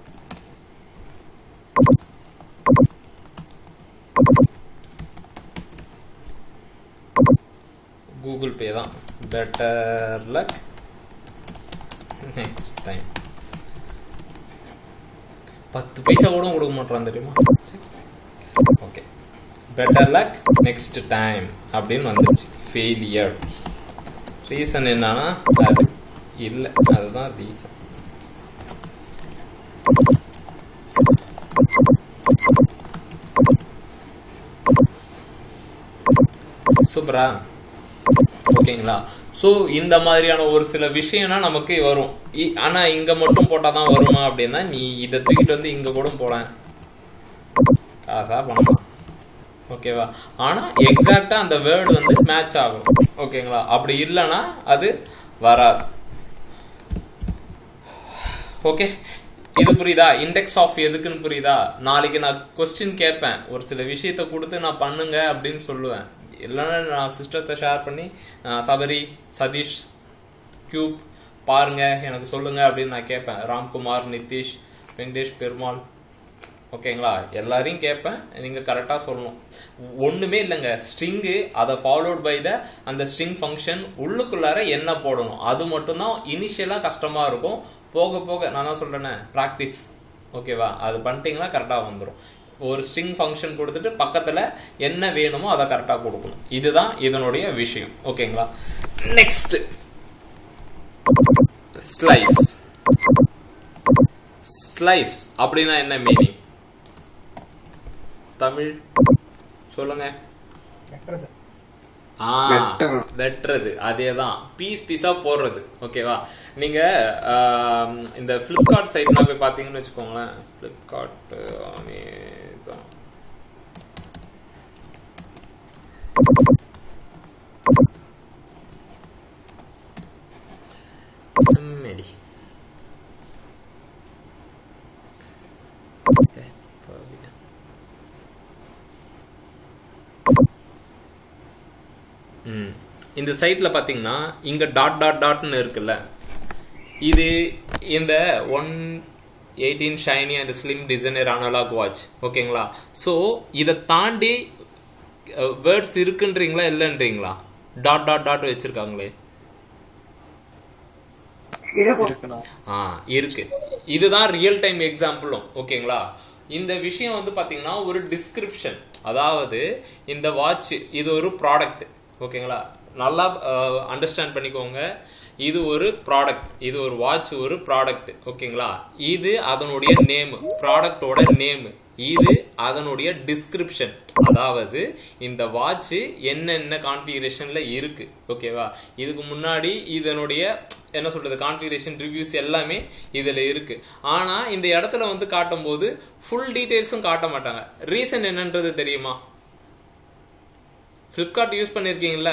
கூகுள் பே தான் பெட்டர் லக் நெக்ஸ்ட் டைம் பத்து பைசா கூட கொடுக்க மாட்டான் தெரியுமா okay better luck next time அப்படின்னு வந்துச்சு ஃபெயிலியர் ரீசன் என்னன்னா அது இல்லை அதுதான் ரீசன் சூப்பரா ஓகேங்களா ஸோ இந்த மாதிரியான ஒரு சில விஷயம்னா நமக்கு வரும் இ- ஆனா இங்க மட்டும் போட்டா தான் வருமா அப்படின்னா நீ இதை தூக்கிட்டு வந்து இங்க கூட போடேன் காசா பணமா ஓகேவா ஆனா எக்ஸாக்டா அந்த வேர்டு வந்து மேட்ச் ஆகும் ஓகேங்களா அப்படி இல்லைன்னா அது வராது ஓகே இது புரியுதா இண்டெக்ஸ் ஆஃப் எதுக்குன்னு புரியுதா நாளைக்கு நான் கொஸ்டின் கேட்பேன் ஒரு சில விஷயத்த கொடுத்து நான் பண்ணுங்க அப்படின்னு சொல்லுவேன் இல்லைன்னா நான் சிஸ்டத்தை ஷேர் பண்ணி அஹ், சபரி சதீஷ் கியூப் பாருங்க எனக்கு சொல்லுங்க அப்படின்னு நான் கேட்பேன் ராம்குமார் நிதிஷ் வெங்கடேஷ் பெருமாள் ஓகேங்களா எல்லாரையும் கேட்பேன் நீங்க கரெக்டா சொல்லணும் ஒண்ணுமே இல்லைங்க ஸ்ட்ரிங்கு அதை ஃபாலோட் பை த அந்த ஸ்ட்ரிங் ஃபங்க்ஷன் உள்ளுக்குள்ளார என்ன போடணும் அது மட்டும்தான் இனிஷியலா கஷ்டமா இருக்கும் போக போக நான் தான் சொல்றேனே ப்ராக்டிஸ் ஓகேவா அது பண்ணிட்டீங்கன்னா கரெக்டா வந்துடும் ஒரு ஸ்ட்ரிங் ஃபங்க்ஷன் கொடுத்துட்டு பக்கத்துல என்ன வேணுமோ அதை கரெக்டா கொடுக்கணும் இதுதான் இதனுடைய விஷயம் ஓகேங்களா நெக்ஸ்ட் ஸ்லைஸ் ஸ்லைஸ் அப்படின்னா என்ன மீனிங் தமிழ் சொல்லுங்க ஆ வெட்டுறது. வெட்டுறது அதேதான் பீஸ் பீஸா போடுறது ஓகேவா நீங்க ஆம், இந்த பிளிப்கார்ட் சைட்லாம் போய் பாத்தீங்கன்னு வச்சுக்கோங்களேன் பிளிப்கார்ட் அமேசான் மேடி ஏ, பாவியா. ம். இந்த சைட்ல பாத்தீங்கன்னா இங்க டாட் டாட் டாட்னு இருக்குல்ல இது இந்த one eighteen shiny and slim designer analog watch ஓகேங்களா ஸோ இதை தாண்டி வேர்ட்ஸ் இருக்குன்றீங்களா இல்லைன்றீங்களா டாட் டாட் டாட் வச்சிருக்காங்களே இருக்கும் ஆ இருக்கு இதுதான் ரியல் டைம் எக்ஸாம்பிளும் ஓகேங்களா இந்த விஷயம் வந்து பாத்தீங்கன்னா ஒரு டிஸ்கிரிப்ஷன் அதாவது இந்த வாட்ச் இது ஒரு ப்ராடக்ட் ஓகேங்களா நல்லா அண்டர்ஸ்டாண்ட் பண்ணிக்கோங்க இது ஒரு ப்ராடக்ட் இது ஒரு வாட்ச் ஒரு ப்ராடக்ட் ஓகேங்களா இது அதனுடைய நேம் ப்ராடக்டோட நேம் இது அதனுடைய டிஸ்கிரிப்ஷன் அதாவது இந்த வாட்ச் என்னென்ன கான்ஃபிகரேஷன்ல இருக்கு ஓகேவா இதுக்கு முன்னாடி இதனுடைய என்ன சொல்றது கான்ஃபிகரேஷன் ரிவ்யூஸ் எல்லாமே இதுல இருக்கு ஆனா இந்த இடத்துல வந்து காட்டும் போது ஃபுல் டீடைல்ஸும் காட்ட மாட்டாங்க ரீசன் என்னன்றது தெரியுமா ஃப்ளிப்கார்ட் யூஸ் பண்ணிருக்கீங்கல்ல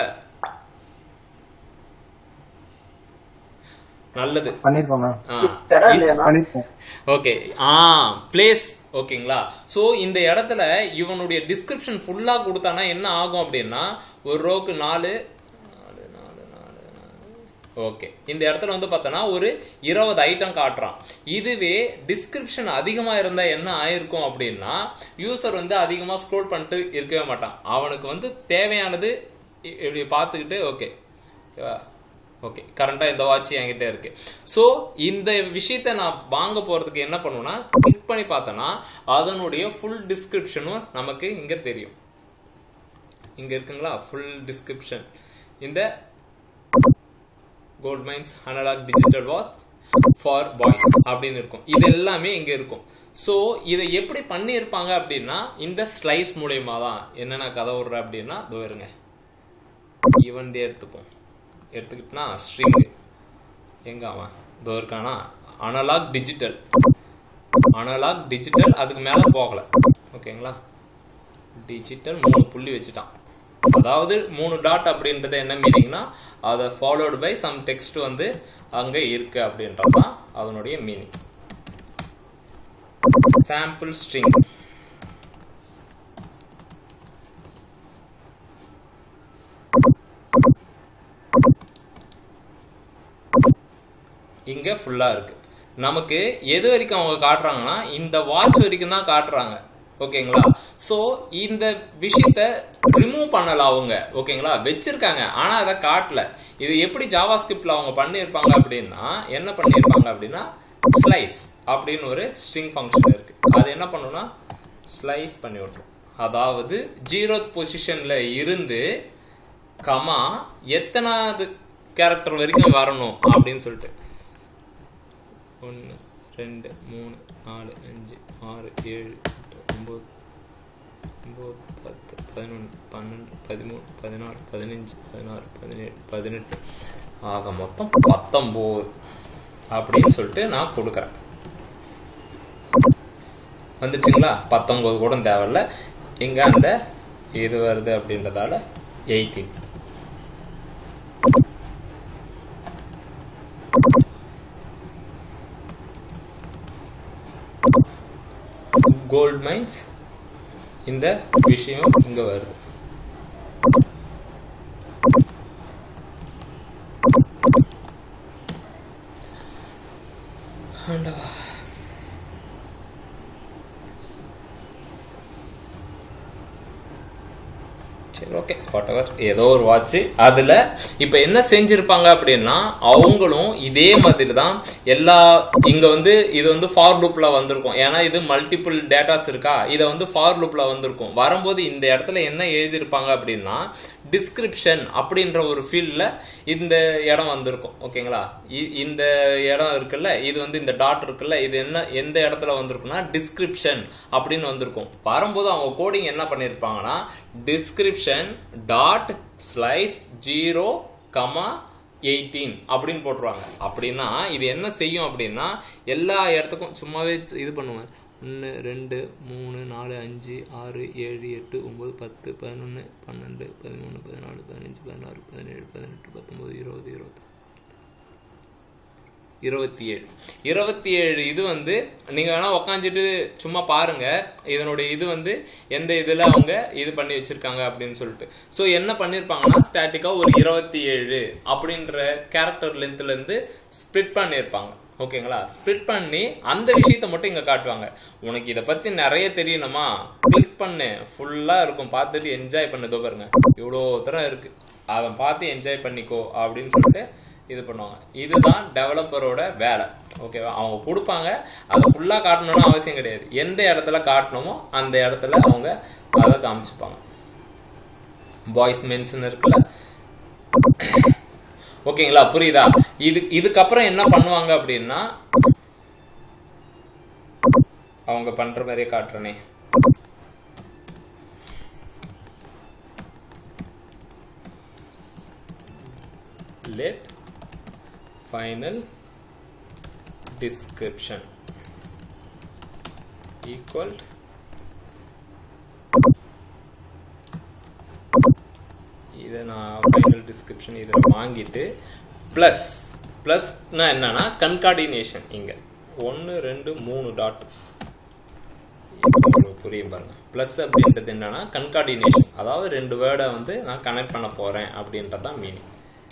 நல்லது பண்ணிருக்கோம் ஆ. தர இல்லையா பண்ணிருக்கோம் ஓகே ஆ பிளேஸ் ஓகேங்களா சோ இந்த இடத்துல இவனுடைய டிஸ்கிரிப்ஷன் ஃபுல்லா கொடுத்தானா என்ன ஆகும் அப்படின்னா ஒரு ரோக்கு நாலு நாலு, நாலு, நாலு, நாலு. ஓகே இந்த இடத்துல வந்து பார்த்தோன்னா ஒரு இருபது ஐட்டம் காட்டுறான் இதுவே டிஸ்கிரிப்ஷன் அதிகமா இருந்தா என்ன ஆயிருக்கும் அப்படின்னா யூசர் வந்து அதிகமா ஸ்க்ரோல் பண்ணிட்டு இருக்கவே மாட்டான் அவனுக்கு வந்து தேவையானது இ- இப்படி பார்த்துக்கிட்டு ஓகே ஓகேவா ஓகே கரண்டா இந்த வாட்ச் என்கிட்ட இருக்கு ஸோ இந்த விஷயத்த நான் வாங்க போறதுக்கு என்ன பண்ணுவேன்னா கிளிக் பண்ணி பார்த்தேன்னா அதனுடைய ஃபுல் டிஸ்கிரிப்ஷனும் நமக்கு இங்க தெரியும் இங்க இருக்குங்களா ஃபுல் டிஸ்கிரிப்ஷன் இந்த gold mines analog digital watch for boys அப்படின்னு இருக்கும் இது எல்லாமே இங்க இருக்கும் ஸோ இதை எப்படி பண்ணியிருப்பாங்க அப்படின்னா இந்த ஸ்லைஸ் மூலியமா தான் என்னென்ன கதை விடுற அப்படின்னா இதோ இருங்க ஈவன் எடுத்துப்போம் எடுத்துக்கிட்டனா ஸ்ட்ரிங் எங்க அவன் இதோ இருக்கானா அனலாக் டிஜிட்டல் அனலாக் டிஜிட்டல் அதுக்கு மேல போகல ஓகேங்களா டிஜிட்டல் மூணு புள்ளி வச்சுட்டான் அதாவது மூணு டாட் அப்படின்றது என்ன மீனிங்னா அதை ஃபாலோடு பை சம் டெக்ஸ்ட் வந்து அங்க இருக்கு அப்படின்றது தான் அதனுடைய மீனிங் சாம்பிள் ஸ்ட்ரிங் இங்க ஃபுல்லா இருக்கு நமக்கு எது வரைக்கும் அவங்க காட்டுறாங்கன்னா இந்த வாட்ச் வரைக்கும் தான் காட்டுறாங்க ஓகேங்களா சோ இந்த விஷயத்த ரிமூவ் பண்ணல அவங்க ஓகேங்களா வச்சிருக்காங்க ஆனா அதை காட்டல இது எப்படி ஜாவா ஸ்கிரிப்ட்ல அவங்க பண்ணியிருப்பாங்க அப்படின்னா என்ன பண்ணியிருப்பாங்க அப்படின்னா ஸ்லைஸ் அப்படின்னு ஒரு ஸ்ட்ரிங் ஃபங்க்ஷன் இருக்கு அது என்ன பண்ணுன்னா ஸ்லைஸ் பண்ணி விட்டுரும் அதாவது ஜீரோ பொசிஷன்ல இருந்து கமா எத்தனாவது கேரக்டர் வரைக்கும் வரணும் அப்படின்னு சொல்லிட்டு ஒன்று ரெண்டு மூணு நாலு அஞ்சு ஆறு ஏழு எட்டு ஒம்பது ஒம்பது பத்து பதினொன்று பன்னெண்டு பதிமூணு பதினாலு பதினஞ்சு பதினாறு பதினேழு பதினெட்டு ஆக மொத்தம் பத்தொம்போது அப்படின்னு சொல்லிட்டு நான் கொடுக்குறேன் வந்துச்சுங்களா பத்தொன்பது கூட தேவையில்ல இங்க அந்த இது வருது அப்படின்றதால எயிட்டீன் கோல்ட் மைன்ஸ் இந்த விஷயம் இங்க வருது ஆண்டவா சரி ஓகே வாட் ஏதோ ஒரு வாட்ச் அதுல இப்ப என்ன செஞ்சிருப்பாங்க அப்படின்னா அவங்களும் இதே மாதிரி தான் எல்லா இங்க வந்து இது வந்து ஃபார் லூப்ல வந்திருக்கும் ஏன்னா இது மல்டிபிள் டேட்டாஸ் இருக்கா இதை வந்து ஃபார் லூப்ல வந்திருக்கும் வரும்போது இந்த இடத்துல என்ன எழுதியிருப்பாங்க அப்படின்னா டிஸ்கிரிப்ஷன் அப்படின்ற ஒரு ஃபீல்ட்ல இந்த இடம் வந்திருக்கும் ஓகேங்களா இ- இந்த இடம் இருக்குல்ல இது வந்து இந்த டாட் இருக்குல்ல இது என்ன எந்த இடத்துல வந்திருக்குன்னா டிஸ்கிரிப்ஷன் அப்படின்னு வந்திருக்கும் வரும்போது அவங்க கோடிங் என்ன பண்ணிருப்பாங்கன்னா description dot slice zero comma eighteen அப்படின்னு போட்டுருவாங்க அப்படின்னா இது என்ன செய்யும் அப்படின்னா எல்லா இடத்துக்கும் சும்மாவே இது பண்ணுவேன் ஒன்று ரெண்டு மூணு நாலு அஞ்சு ஆறு ஏழு எட்டு ஒம்பது பத்து பதினொன்று பன்னெண்டு பதிமூணு பதினாலு பதினஞ்சு பதினாறு பதினேழு பதினெட்டு பத்தொம்பது இருபது இருபத்தி இருபத்தி ஏழு இருபத்தி ஏழு இது வந்து நீங்க வேணா உக்காந்துட்டு சும்மா பாருங்க இதனுடைய இது வந்து எந்த இதுல அவங்க இது பண்ணி வச்சிருக்காங்க அப்படின்னு சொல்லிட்டு சோ என்ன பண்ணிருப்பாங்கன்னா ஸ்டாட்டிக்கா ஒரு இருபத்தி ஏழு அப்படின்ற கேரக்டர் லென்த்ல இருந்து ஸ்ப்ளிட் பண்ணியிருப்பாங்க ஓகேங்களா ஸ்ப்ளிட் பண்ணி அந்த விஷயத்த மட்டும் இங்க காட்டுவாங்க உனக்கு இத பத்தி நிறைய தெரியணுமா கிளிக் பண்ணு ஃபுல்லா இருக்கும் பார்த்துட்டு என்ஜாய் பண்ணதோ பாருங்க இவ்வளோ தூரம் இருக்கு அதை பார்த்து என்ஜாய் பண்ணிக்கோ அப்படின்னு சொல்லிட்டு இது பண்ணுவாங்க இதுதான் டெவலப்பரோட வேலை ஓகேவா அவங்க கொடுப்பாங்க அதை ஃபுல்லா காட்டணும்னு அவசியம் கிடையாது எந்த இடத்துல காட்டணுமோ அந்த இடத்துல அவங்க அதை காமிச்சுப்பாங்க பாய்ஸ் மென்ஸ்னு இருக்குல்ல ஓகேங்களா புரியுதா இது இதுக்கப்புறம் என்ன பண்ணுவாங்க அப்படின்னா அவங்க பண்ற மாதிரியே காட்டுறனே let final description equal இதை நான் ஃபைனல் டிஸ்கிரிப்ஷன் இதில் வாங்கிட்டு ப்ளஸ் ப்ளஸ்னா என்னன்னா கன்கார்டினேஷன் இங்கே ஒன்று ரெண்டு மூணு டாட் உங்களுக்கு புரியும் பாருங்க ப்ளஸ் அப்படின்றது என்னன்னா கன்கார்டினேஷன் அதாவது ரெண்டு வேர்டை வந்து நான் கனெக்ட் பண்ண போறேன் அப்படின்றது தான் மீனிங்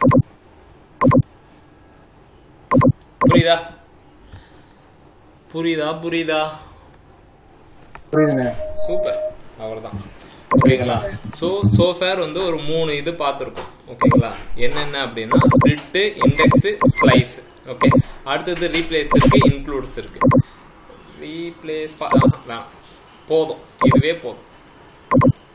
புரியுதா புரியுதா புரியுதா புரியுதுண்ணே சூப்பர் அவ்வளவுதான் ஓகேங்களா சோ சோஃபேர் வந்து ஒரு மூணு இது பார்த்துருக்கோம் ஓகேங்களா என்னென்ன அப்படின்னா ஸ்பிளிட் இண்டெக்ஸ் ஸ்லைஸ் ஓகே அடுத்தது ரீப்ளேஸ் இருக்கு இன்க்ளூட்ஸ் இருக்கு ரீப்ளேஸ் போதும் இதுவே போதும்